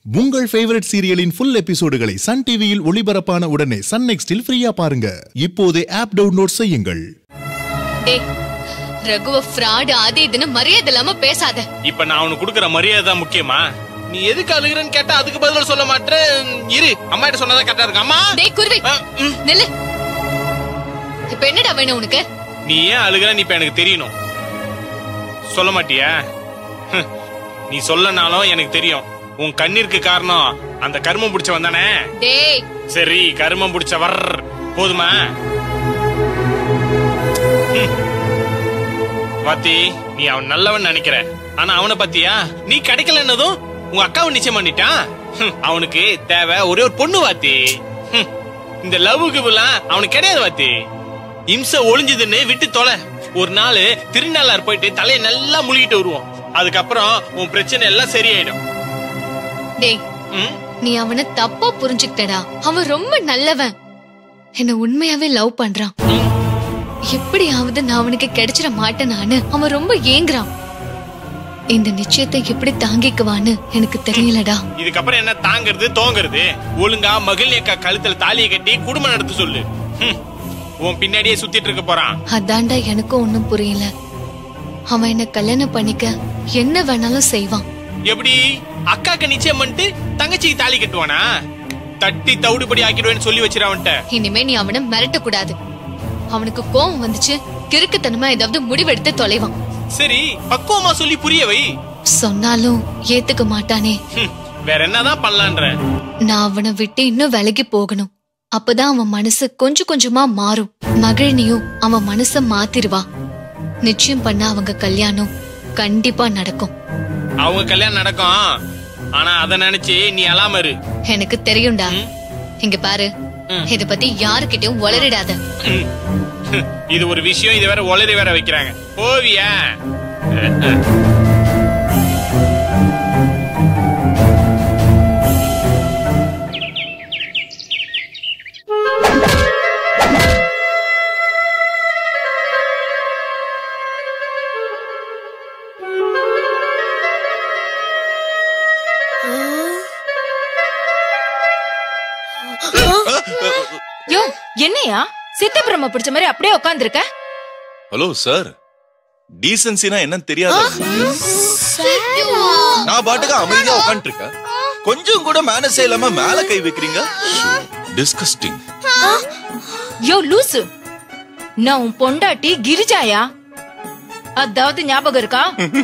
உங்கள் ஃபேவரட் சீரியலின் ஃபுல் எபிசோடுகளை சன் டிவியில் ஒளிபரப்பான உடனே சன் நெக்ஸ்டில் ஃப்ரீயா பாருங்க இப்போதே ஆப் டவுன்லோட் செய்யுங்கள் டேய் ரகுவ ஃப்ராடு அது இதுன்னு மரியாதை இல்லாம பேசாத இப்ப நான் அவனுக்கு கொடுக்கற மரியாதை தான் முக்கியமா நீ எதுக்கு அழுகுறன்னு கேட்டா அதுக்கு பதில் சொல்ல மாட்டேன் இரு அம்மா கிட்ட சொன்னதா கரெக்டா இருக்கு அம்மா டேய் குருவி ஆ, ம். நில்லு இப்ப என்னடா வேணும் உனக்கு நீ ஏன் அழுகுறன்னு இப்ப எனக்கு தெரியணும் சொல்ல மாட்டியா ஹம். நீ சொல்லனாலும் எனக்கு தெரியும் உன் கண்ணீருக்கு காரணம் அந்த கருமம் பிடிச்சவன் தானே டேய் சரி கருமம் பிடிச்சவர் போதுமா ஹம். வாத்தி நீ அவன் நல்லவன் நினைக்கிற ஆனா அவனை பத்தியா நீ கிடைக்கலன்னதும் உங்க அக்காவை நிச்சயம் பண்ணிட்டான் ஹம். அவனுக்கு தேவை ஒரே ஒரு பொண்ணு வாத்தி ஹம். இந்த லவ்வுக்கு அவனுக்கு கிடையாது வாத்தி இம்சை ஒளிஞ்சதுன்னு விட்டு தொலை ஒரு நாள் திருநள்ளார் போயிட்டு தலையை நல்லா முழுகிட்டு வருவோம் அதுக்கப்புறம் உன் பிரச்சனை எல்லாம் சரியாயிடும் டேய் ம்? நீ அவனை தப்பா புரிஞ்சுக்கிட்டடா அவன் ரொம்ப நல்லவன் என்ன உண்மையாவே லவ் பண்றான் எப்படியாவது நான் அவனுக்கு கிடைச்சிட மாட்டேனான்னு அவன் ரொம்ப ஏங்குறான் இந்த நிச்சயத்தை எப்படி தாங்கிக்குவான்னு எனக்கு தெரியலடா இதுக்கப்புறம் என்ன தாங்கிறது தோங்கிறது ஒழுங்கா மகிழ் அக்கா கழுத்துல தாலியை கட்டி குடும்பம் நடத்த சொல்லு ஹம். உன் பின்னாடியே சுத்திட்டு இருக்க போறான் அதான்டா எனக்கும் ஒண்ணும் புரியல அவன் என்ன கல்யாணம் பண்ணிக்க என்ன வேணாலும் செய்வான் எப்படி அக்காக்கு நிச்சயம் பண்ணிட்டு தங்கச்சிக்கு தாலி கட்டுவானா தட்டி தவிடுபடி ஆக்கிடுவேன்னு சொல்லி வச்சிரு அவன்கிட்ட இனிமே நீ அவனை மிரட்ட கூடாது அவனுக்கு கோவம் வந்துச்சு கிறுக்குத்தனமா ஏதாவது முடிவெடுத்து தொலைவான் சரி பக்குவமா சொல்லி புரிய வை சொன்னாலும் ஏத்துக்க மாட்டானே ஹம். வேற என்னதான் பண்ணலான்ற நான் அவனை விட்டு இன்னும் விலகி போகணும் அப்பதான் அவன் மனசு கொஞ்சம் கொஞ்சமா மாறும் மகிழினியும் அவன் மனச மாத்திருவா நிச்சயம் பண்ண அவங்க கல்யாணம் கண்டிப்பா நடக்கும் அவங்க கல்யாணம் நடக்கும் ஆனா அத நினைச்சு நீ அலாம இரு எனக்கு தெரியும்டா ம். இங்க பாரு ம். இத பத்தி யாருக்கிட்டயும் உளறிடாத ஹம். ஹம். இது ஒரு விஷயம் இது வேற ஒளரி வேற வைக்கிறாங்க போவியா அஹ், அஹ். யோ என்னையா சித்த பிரம்ம பிடிச்ச மாதிரி அப்படியே உட்காந்துருக்க ஹலோ சார் டீசன்சினா என்னன்னு தெரியாது நான் பாட்டுக்கு அமைதியா உட்காந்துட்டு இருக்கேன் கொஞ்சம் கூட மேனஸே இல்லாம மேல கை வைக்கிறீங்க டிஸ்கஸ்டிங் யோ லூசு நான் உன் பொண்டாட்டி கிரிஜாயா அதாவது ஞாபகம் இருக்கா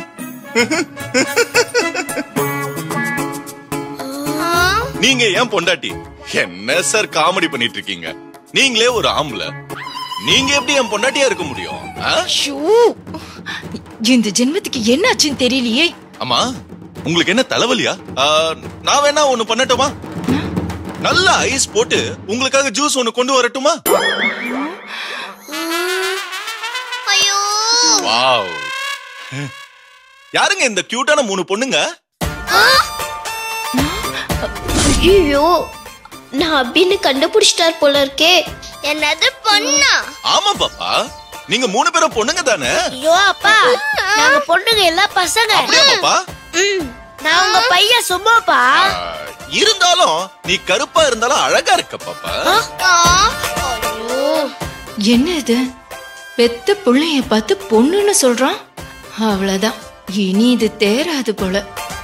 நீங்க ஏன் பொண்டாட்டி என்ன சார் காமெடி பண்ணிட்டு இருக்கீங்க நீங்களே ஒரு ஆம்பளை நீங்க எப்படி என் பொண்டாட்டியா இருக்க முடியும் ஆ? ஷூ இந்த ஜென்மத்துக்கு என்னாச்சுன்னு தெரியலையே அம்மா உங்களுக்கு என்ன தலைவலியா ஆ, நான் வேணா ஒண்ணு பண்ணட்டுமா நல்ல ஐஸ் போட்டு உங்களுக்காக ஜூஸ் ஒண்ணு கொண்டு வரட்டுமா வாவ் யாருங்க இந்த கியூட்டான மூணு பொண்ணுங்க ஐயோ நான் அப்படின்னு கண்டுபிடிச்சிட்டார் போல இருக்கே என்னது பொண்ணா ஆமா பாப்பா நீங்க மூணு பேரும் பொண்ணுங்க தானே ஐயோ அப்பா நாங்க பொண்ணுங்க எல்லாம் பசங்க அப்படியா பாப்பா ம், நான் உங்க பையன் சும்மாப்பா ஆ, இருந்தாலும் நீ கருப்பா இருந்தாலும் அழகா இருக்க பாப்பா ஐயோ என்ன இது பெத்த புள்ளைய பார்த்து பொண்ணுன்னு சொல்றான் அவ்வளவுதான் இனி இது தேராது போல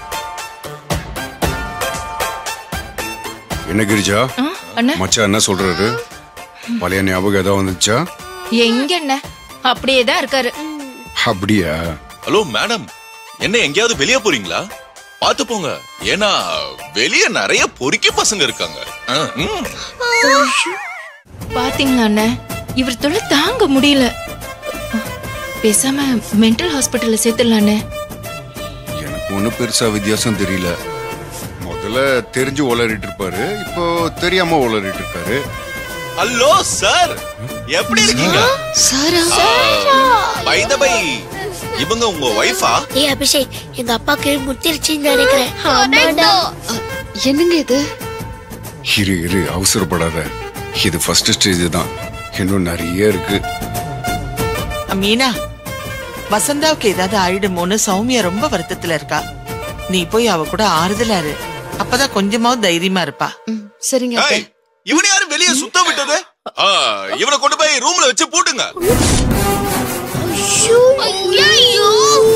என்ன கிரிஜா ஆ, அண்ணா மச்சான் என்ன சொல்றாரு பழைய ஞாபகம் ஏதாவது வந்துச்சா எங்க என்ன அப்படியேதான் இருக்காரு அப்படியா ஹலோ மேடம் என்ன எங்கேயாவது வெளியே போறீங்களா பாத்து போங்க ஏன்னா வெளிய நிறைய பொறுக்கி பசங்க இருக்காங்க ஆ, ம். பாத்தீங்களா அண்ணே இவர் தொல்லை தாங்க முடியல பேசாம மென்டல் ஹாஸ்பிட்டல்ல சேர்த்துடலாண்ணே எனக்கு ஒன்றும் பெருசா வித்தியாசம் தெரியல முதல்ல தெரிஞ்சு உளறிட்டு இருப்பாரு இப்போ தெரியாம உளறிட்டு இருக்காரு ஹலோ சார் எப்படி இருக்கீங்க சாரா பை த பை இவங்க உங்க ஒய்ஃபா ஏய் அபிஷேக் எங்க அப்பாக்கு முத்திருச்சுன்னு நினைக்கிறேன் ஆமாடா என்னங்க இது இரு இரு அவசரப்படாத இது ஃபர்ஸ்ட் ஸ்டேஜ் தான் இன்னும் நிறைய இருக்கு மீனா வசந்தாவுக்கு ஏதாவது ஆயிடுமோன்னு சௌமியா ரொம்ப வருத்தத்துல இருக்கா நீ போய் அவ கூட ஆறுதலா இரு அப்ப அப்பதான் கொஞ்சமாவது தைரியமா இருப்பா ம், சரிங்க அத்தை. ஏய், இவனை யாரும் வெளியே சுத்த விட்டது ஆ, இவனை கொண்டு போய் ரூம்ல வச்சு பூட்டுங்க ஐயோ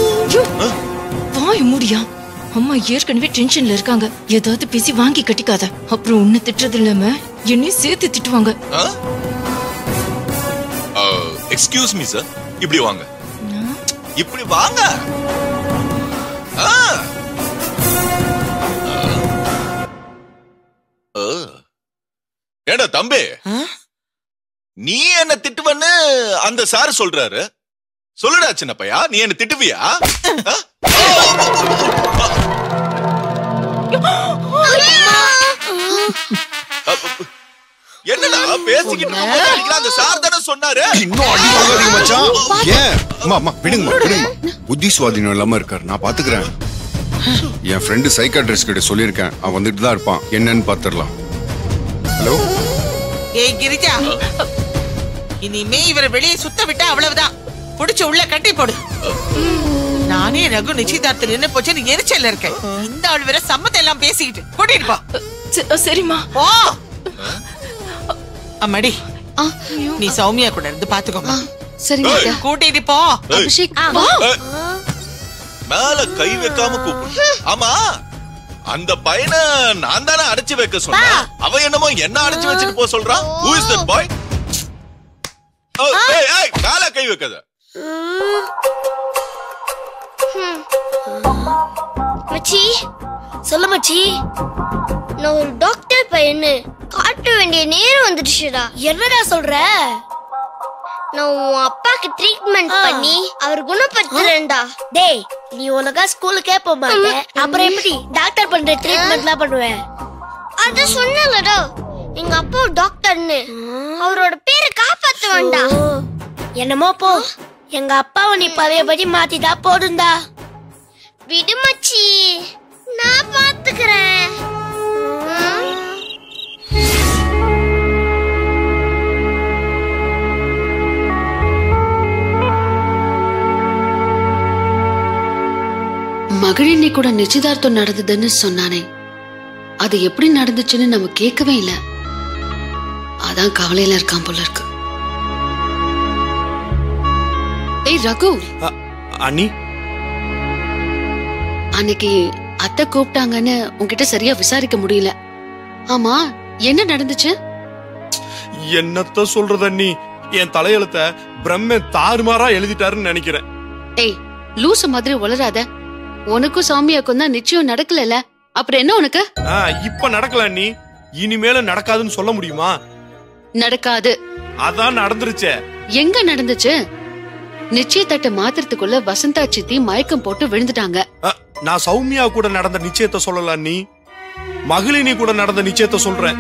வாய் மூடியா அம்மா ஏற்கனவே டென்ஷன்ல இருக்காங்க ஏதாவது பேசி வாங்கி கட்டிக்காத அப்புறம் உன்னை திட்டுறது இல்லாம என்னையும் சேர்த்து திட்டுவாங்க எக்ஸ்கியூஸ் மீ சார் இப்படி வாங்க இப்படி வாங்க ஆ. ஆ. ஏண்டா தம்பி ஆ? நீ என்ன திட்டுவன்னு அந்த சார் சொல்றாரு சொல்லுடா சின்ன பையா நீ என்ன திட்டுவியா ஆ? என்னடா பேசிக்கிட்டு இருக்கும்போது அடிக்கிற அந்த சார் தானே சொன்னாரு இன்னும் அடி வாங்காதீங்க மச்சான் ஏன் அம்மா அம்மா விடுங்கம்மா விடுங்கம்மா புத்தி சுவாதீனம் இல்லாம இருக்காரு நான் பாத்துக்கிறேன் என் ஃப்ரெண்டு சைக்காட்ரிஸ்ட் கிட்ட சொல்லியிருக்கேன் அவன் வந்துட்டு தான் இருப்பான் என்னன்னு பாத்துடலாம் ஹலோ ஏய் கிரிஜா இனிமே இவரை வெளியே சுத்த விட்டா அவ்வளவுதான் புடிச்சு உள்ள கட்டி போடு நானே ரகு நிச்சயதார்த்தம் என்ன போச்சுன்னு எரிச்சல்ல இருக்கேன் இந்த ஆள் வேற சம்மதம் எல்லாம் பேசிக்கிட்டு கூட்டிட்டு போ ச- சரிம்மா போ அம்மாடி ஆ, நீ சௌமியா கூட இருந்து பாத்துக்கோமா சரிங்க அத்தை. கூட்டிட்டு போ அபிஷேக் வா மேல கை வைக்காம கூப்பிடு ஆமா அந்த பையனை நான் தானே அடைச்சு வைக்க சொன்னேன் அவன் என்னமோ என்ன அடைச்சு வச்சுட்டு போ சொல்றான் ஹூ இஸ் தட் பாய் ஏய் ஏய் மேல கை வைக்காத மச்சி சொல்ல மச்சி நான் ஒரு டாக்டர் பையன்னு காட்ட வேண்டிய நேரம் வந்துடுச்சுடா என்னடா சொல்ற நான் உன் அப்பாக்கு ட்ரீட்மெண்ட் பண்ணி அவர் குணப்படுத்துறேன்டா டேய் நீ உலகா ஸ்கூலுக்கே போக மாட்டே அப்புறம் எப்படி டாக்டர் பண்ற ட்ரீட்மெண்ட்லாம் பண்ணுவேன் அது சொன்னலடா எங்க அப்பா டாக்டர்னு அவரோட பேரை காப்பாத்த வேண்டாம் என்னமோ போ எங்க அப்பாவை நீ பழையபடி மாத்திட்டா போடுண்டா விடு மச்சி நான் பாத்துக்கிறேன் மகளினி கூட நிச்சயதார்த்தம் நடந்ததுன்னு சொன்னானே அது எப்படி நடந்துச்சுன்னு நம்ம கேட்கவே இல்ல அதான் கவலையில இருக்கான் போல இருக்கு ஏய் ரகு அண்ணி அன்னைக்கு அத்தை கூப்பிட்டாங்கன்னு உன்கிட்ட சரியா விசாரிக்க முடியல ஆமா என்ன நடந்துச்சு என்னத்த சொல்றது அண்ணி என் தலையெழுத்த பிரம்ம தாறுமாறா எழுதிட்டாருன்னு நினைக்கிறேன் ஏய் லூசு மாதிரி உளராத உனக்கும் சாமியாக்கும் தான் நிச்சயம் நடக்கலல அப்புறம் என்ன உனக்கு ஆ, இப்ப நடக்கல அண்ணி இனிமேல நடக்காதுன்னு சொல்ல முடியுமா நடக்காது அதான் நடந்துருச்சே எங்க நடந்துச்சு நிச்சயத்தட்டை மாத்திரத்துக்குள்ள வசந்தா சித்தி மயக்கம் போட்டு விழுந்துட்டாங்க அ, நான் சௌமியா கூட நடந்த நிச்சயத்தை சொல்லல அண்ணி மகளினி கூட நடந்த நிச்சயத்தை சொல்றேன்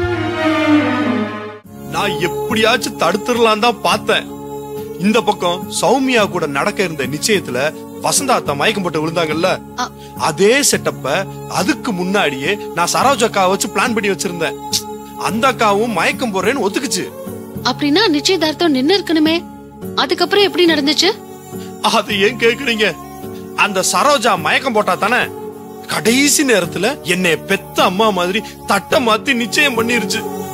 நான் எப்படியாச்சும் தடுத்துடலாம் தான் பார்த்தேன் இந்த பக்கம் சௌமியா கூட நடக்க இருந்த நிச்சயத்துல வசந்தா அத்தா மயக்கம் போட்டு விழுந்தாங்கல்ல அ. அதே செட்டப்ப அதுக்கு முன்னாடியே நான் சரோஜ் அக்காவை வச்சு பிளான் பண்ணி வச்சிருந்தேன் அந்த அக்காவும் மயக்கம் போடுறேன்னு ஒத்துக்குச்சு அப்படின்னா நிச்சயதார்த்தம் நின்னு இருக்கணுமே அதுக்கப்புறம் எப்படி நடந்துச்சு அது ஏன் கேக்குறீங்க அந்த சரோஜா மயக்கம் போட்டா தானே கடைசி நேரத்துல என்னை பெத்த அம்மா மாதிரி தட்டை மாத்தி நிச்சயம் பண்ணிருச்சு